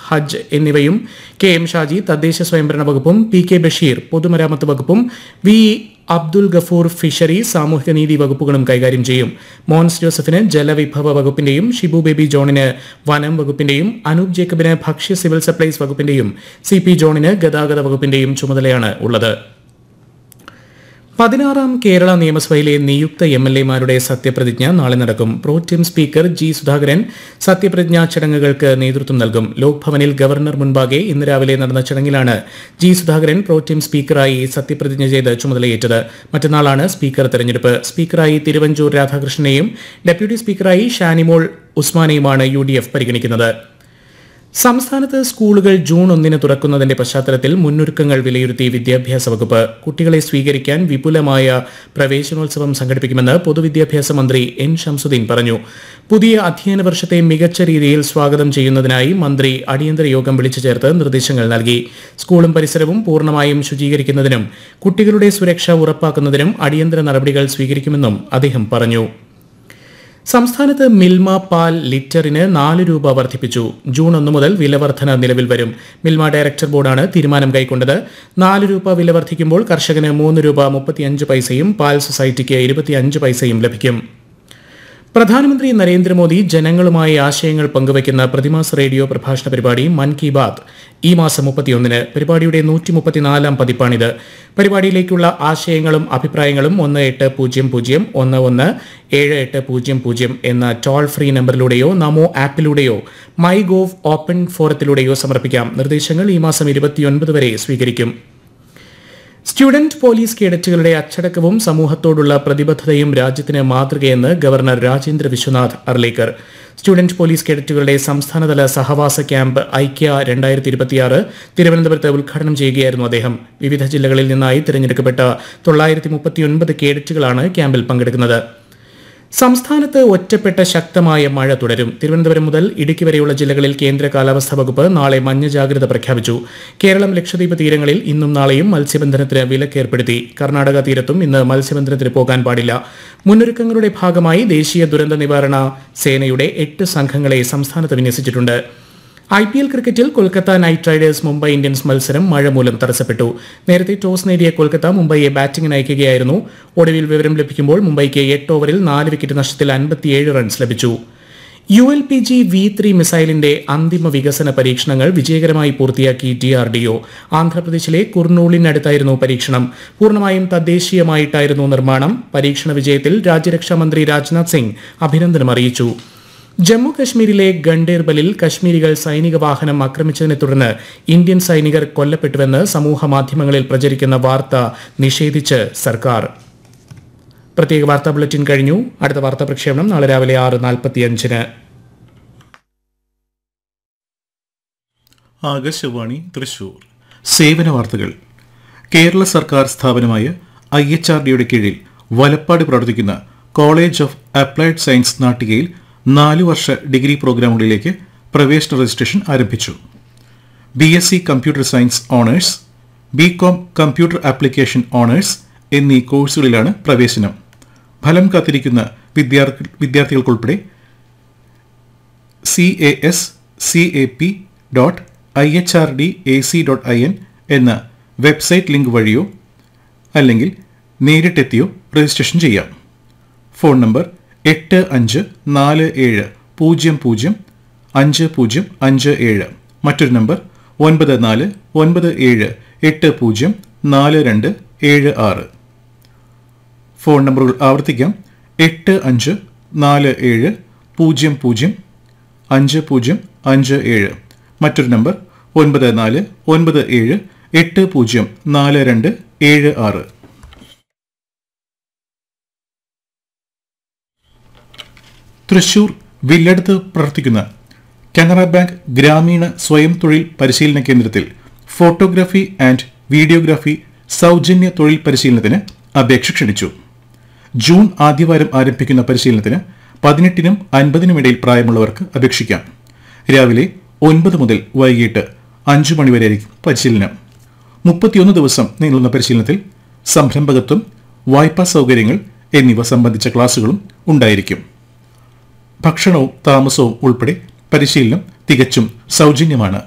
ഹജ്ജ് എന്നിവയും K M Shaji തദ്ദേശ സ്വയംഭരണ വകുപ്പും പി കെ ബഷീർ പൊതുമരാമത്ത് വകുപ്പും വി അബ്ദുൽ ഗഫൂർ ഫിഷറി സാമൂഹികനീതി വകുപ്പുകളും കൈകാര്യം ചെയ്യും മോൻസ് ജോസഫിന് ജലവിഭവ വകുപ്പിന്റെയും ഷിബു ബേബി ജോണിന് വനം വകുപ്പിന്റെയും അനൂപ് ജേക്കബിന് ഭക്ഷ്യ സിവിൽ സപ്ലൈസ് വകുപ്പിന്റെയും സി പി ജോണിന് ഗതാഗത വകുപ്പിന്റെയും ചുമതലയാണ് ഉള്ളത് പതിനാറാം കേരള നിയമസഭയിലെ നിയുക്ത എം എൽ എമാരുടെ സത്യപ്രതിജ്ഞ നാളെ നടക്കും പ്രോറ്റീം സ്പീക്കർ ജി സുധാകരൻ സത്യപ്രതിജ്ഞാ ചടങ്ങുകൾക്ക് നേതൃത്വം നൽകും ലോക്ഭവനിൽ ഗവർണർ മുൻപാകെ ഇന്ന് രാവിലെ നടന്ന ചടങ്ങിലാണ് ജി സുധാകരൻ പ്രോറ്റീം സ്പീക്കറായി സത്യപ്രതിജ്ഞ ചെയ്ത് ചുമതലയേറ്റത് മറ്റന്നാളാണ് സ്പീക്കർ തെരഞ്ഞെടുപ്പ് സ്പീക്കറായി തിരുവഞ്ചൂർ രാധാകൃഷ്ണനെയും ഡെപ്യൂട്ടി സ്പീക്കറായി ഷാനിമോൾ ഉസ്മാനെയുമാണ് യു ഡി എഫ് പരിഗണിക്കുന്നത് സംസ്ഥാനത്ത് സ്കൂളുകൾ ജൂൺ ഒന്നിന് തുറക്കുന്നതിന്റെ പശ്ചാത്തലത്തിൽ മുന്നൊരുക്കങ്ങൾ വിലയിരുത്തി വിദ്യാഭ്യാസ വകുപ്പ് കുട്ടികളെ സ്വീകരിക്കാൻ വിപുലമായ പ്രവേശനോത്സവം സംഘടിപ്പിക്കുമെന്ന് പൊതുവിദ്യാഭ്യാസ മന്ത്രി എൻ ഷംസുദ്ദീൻ പറഞ്ഞു പുതിയ അധ്യയന വർഷത്തെ മികച്ച രീതിയിൽ സ്വാഗതം ചെയ്യുന്നതിനായി മന്ത്രി അടിയന്തര യോഗം വിളിച്ചു ചേർത്ത് നിർദ്ദേശങ്ങൾ നൽകി സ്കൂളും പരിസരവും പൂർണ്ണമായും ശുചീകരിക്കുന്നതിനും കുട്ടികളുടെ സുരക്ഷ ഉറപ്പാക്കുന്നതിനും അടിയന്തര നടപടികൾ സ്വീകരിക്കുമെന്നും അദ്ദേഹം പറഞ്ഞു സംസ്ഥാനത്ത് മിൽമ പാൽ ലിറ്ററിന് നാല് രൂപ വർദ്ധിപ്പിച്ചു ജൂൺ ഒന്ന് മുതൽ വില വർധന നിലവിൽ വരും മിൽമ ഡയറക്ടർ ബോർഡാണ് തീരുമാനം കൈക്കൊണ്ടത് നാല് രൂപ വില വർദ്ധിക്കുമ്പോൾ കർഷകന് മൂന്ന് രൂപ മുപ്പത്തിയഞ്ച് പൈസയും പാൽ സൊസൈറ്റിക്ക് ഇരുപത്തിയഞ്ച് പൈസയും ലഭിക്കും പ്രധാനമന്ത്രി നരേന്ദ്രമോദി ജനങ്ങളുമായി ആശയങ്ങൾ പങ്കുവയ്ക്കുന്ന പ്രതിമാസ റേഡിയോ പ്രഭാഷണ പരിപാടി മൻ കി ബാത് ഈ മാസം മുപ്പത്തിയൊന്നിന് പരിപാടിയുടെ നൂറ്റി മുപ്പത്തിനാലാം പതിപ്പാണിത് പരിപാടിയിലേക്കുള്ള ആശയങ്ങളും അഭിപ്രായങ്ങളും ഒന്ന് എട്ട് പൂജ്യം പൂജ്യം ഒന്ന് ഒന്ന് ഏഴ് എട്ട് പൂജ്യം പൂജ്യം എന്ന ടോൾ ഫ്രീ നമ്പറിലൂടെയോ നമോ ആപ്പിലൂടെയോ മൈ ഗോവ് ഓപ്പൺ ഫോറത്തിലൂടെയോ സമർപ്പിക്കാം നിർദ്ദേശങ്ങൾ ഈ മാസം ഇരുപത്തിയൊൻപത് വരെ സ്വീകരിക്കും സ്റ്റുഡന്റ് പോലീസ് കേഡറ്റുകളുടെ അച്ചടക്കവും സമൂഹത്തോടുള്ള പ്രതിബദ്ധതയും രാജ്യത്തിന് മാതൃകയെന്ന് governor Rajendra Vishwanath Arlekar student police കേഡറ്റുകളുടെ സംസ്ഥാനതല സഹവാസ ക്യാമ്പ് ഐക്യ രണ്ടായിരത്തി ഇരുപത്തിയാറ് തിരുവനന്തപുരത്ത് ഉദ്ഘാടനം ചെയ്യുകയായിരുന്നു അദ്ദേഹം വിവിധ ജില്ലകളിൽ നിന്നായി തിരഞ്ഞെടുക്കപ്പെട്ട തൊള്ളായിരത്തി മുപ്പത്തിയൊൻപത് കേഡറ്റുകളാണ് ക്യാമ്പിൽ പങ്കെടുക്കുന്നത് സംസ്ഥാനത്ത് ഒറ്റപ്പെട്ട ശക്തമായ മഴ തുടരും തിരുവനന്തപുരം മുതൽ ഇടുക്കി വരെയുള്ള ജില്ലകളിൽ കേന്ദ്ര കാലാവസ്ഥാ വകുപ്പ് നാളെ മഞ്ഞ ജാഗ്രത പ്രഖ്യാപിച്ചു കേരളം ലക്ഷദ്വീപ് തീരങ്ങളിൽ ഇന്നും നാളെയും മത്സ്യബന്ധനത്തിന് വിലക്കേർപ്പെടുത്തി കർണാടക തീരത്തും ഇന്ന് മത്സ്യബന്ധനത്തിന് പോകാൻ പാടില്ല മുന്നൊരുക്കങ്ങളുടെ ഭാഗമായി ദേശീയ ദുരന്ത നിവാരണ സേനയുടെ എട്ട് സംഘങ്ങളെ സംസ്ഥാനത്ത് വിന്യസിച്ചിട്ടുണ്ട് ഐ പി എൽ ക്രിക്കറ്റിൽ Kolkata knight riders Mumbai Indians മത്സരം മഴ മൂലം തടസ്സപ്പെട്ടു നേരത്തെ ടോസ് നേടിയ കൊൽക്കത്ത മുംബൈയെ ബാറ്റിംഗിന് അയക്കുകയായിരുന്നു ഒടുവിൽ വിവരം ലഭിക്കുമ്പോൾ മുംബൈക്ക് എട്ട് ഓവറിൽ നാല് വിക്കറ്റ് നഷ്ടത്തിൽ അൻപത്തിയേഴ് റൺസ് ലഭിച്ചു U L P G V three മിസൈലിന്റെ അന്തിമ വികസന പരീക്ഷണങ്ങൾ വിജയകരമായി പൂർത്തിയാക്കി ഡി ആർ ഡി ഒ ആന്ധ്രാപ്രദേശിലെ കുർണൂളിനടുത്തായിരുന്നു പരീക്ഷണം പൂർണ്ണമായും തദ്ദേശീയമായിട്ടായിരുന്നു നിർമ്മാണം പരീക്ഷണ വിജയത്തിൽ രാജ്യരക്ഷാമന്ത്രി രാജ്നാഥ് സിംഗ് അഭിനന്ദനം അറിയിച്ചു ജമ്മു കശ്മീരിലെ ഗണ്ടേർബലിൽ കശ്മീരികൾ സൈനിക വാഹനം ആക്രമിച്ചതിനെ തുടർന്ന് ഇന്ത്യൻ സൈനികർ കൊല്ലപ്പെട്ടുവെന്ന് സമൂഹ മാധ്യമങ്ങളിൽ പ്രചരിക്കുന്ന വാർത്ത നിഷേധിച്ച് സർക്കാർ പ്രത്യേക വാർത്താ ബുള്ളറ്റിൻ കഴിഞ്ഞു അടുത്ത വാർത്താ പ്രക്ഷേപണം നാളെ രാവിലെ ആറ് നാൽപ്പത്തിയഞ്ചിന് ആകാശവാണി തൃശൂർ സേവന വാർത്തകൾ കേരള സർക്കാർ സ്ഥാപനമായ ഐ എച്ച് ആർ ഡിയുടെ കീഴിൽ വലപ്പാട് പ്രവർത്തിക്കുന്ന കോളേജ് ഓഫ് അപ്ലൈഡ് സയൻസ് നാട്ടികയിൽ നാലു വർഷ ഡിഗ്രി പ്രോഗ്രാമുകളിലേക്ക് പ്രവേശന രജിസ്ട്രേഷൻ ആരംഭിച്ചു B S C computer science honours B com computer application honours എന്നീ കോഴ്സുകളിലാണ് പ്രവേശനം ഫലം കാത്തിരിക്കുന്ന വിദ്യാർത്ഥി വിദ്യാർത്ഥികൾക്കുൾപ്പെടെ C A S C A P dot I H R D A C dot I N എന്ന വെബ്സൈറ്റ് ലിങ്ക് വഴിയോ അല്ലെങ്കിൽ നേരിട്ടെത്തിയോ രജിസ്ട്രേഷൻ ചെയ്യാം ഫോൺ നമ്പർ എട്ട് അഞ്ച് നാല് ഏഴ് പൂജ്യം പൂജ്യം അഞ്ച് പൂജ്യം അഞ്ച് ഏഴ് മറ്റൊരു നമ്പർ ഒൻപത് നാല് ഒൻപത് ഏഴ് എട്ട് പൂജ്യം നാല് രണ്ട് ഏഴ് ആറ് ഫോൺ നമ്പറുകൾ ആവർത്തിക്കാം എട്ട് അഞ്ച് നാല് ഏഴ് പൂജ്യം പൂജ്യം അഞ്ച് പൂജ്യം അഞ്ച് ഏഴ് മറ്റൊരു നമ്പർ ഒൻപത് നാല് ഒൻപത് ഏഴ് എട്ട് പൂജ്യം നാല് രണ്ട് ഏഴ് ആറ് തൃശൂർ വില്ലടത്ത് പ്രവർത്തിക്കുന്ന കനറ ബാങ്ക് ഗ്രാമീണ സ്വയം തൊഴിൽ പരിശീലന കേന്ദ്രത്തിൽ ഫോട്ടോഗ്രാഫി ആൻഡ് വീഡിയോഗ്രാഫി സൗജന്യ തൊഴിൽ പരിശീലനത്തിന് അപേക്ഷ ക്ഷണിച്ചു ജൂൺ ആദ്യവാരം ആരംഭിക്കുന്ന പരിശീലനത്തിന് പതിനെട്ടിനും അൻപതിനും ഇടയിൽ പ്രായമുള്ളവർക്ക് അപേക്ഷിക്കാം രാവിലെ ഒൻപത് മുതൽ വൈകിട്ട് അഞ്ചു മണിവരെയായിരിക്കും പരിശീലനം മുപ്പത്തിയൊന്ന് ദിവസം നീളുന്ന പരിശീലനത്തിൽ സംരംഭകത്വം വായ്പാ സൗകര്യങ്ങൾ എന്നിവ സംബന്ധിച്ച ക്ലാസുകളും ഉണ്ടായിരിക്കും ഭക്ഷണവും താമസവും ഉൾപ്പെടെ പരിശീലനം തികച്ചും സൗജന്യമാണ്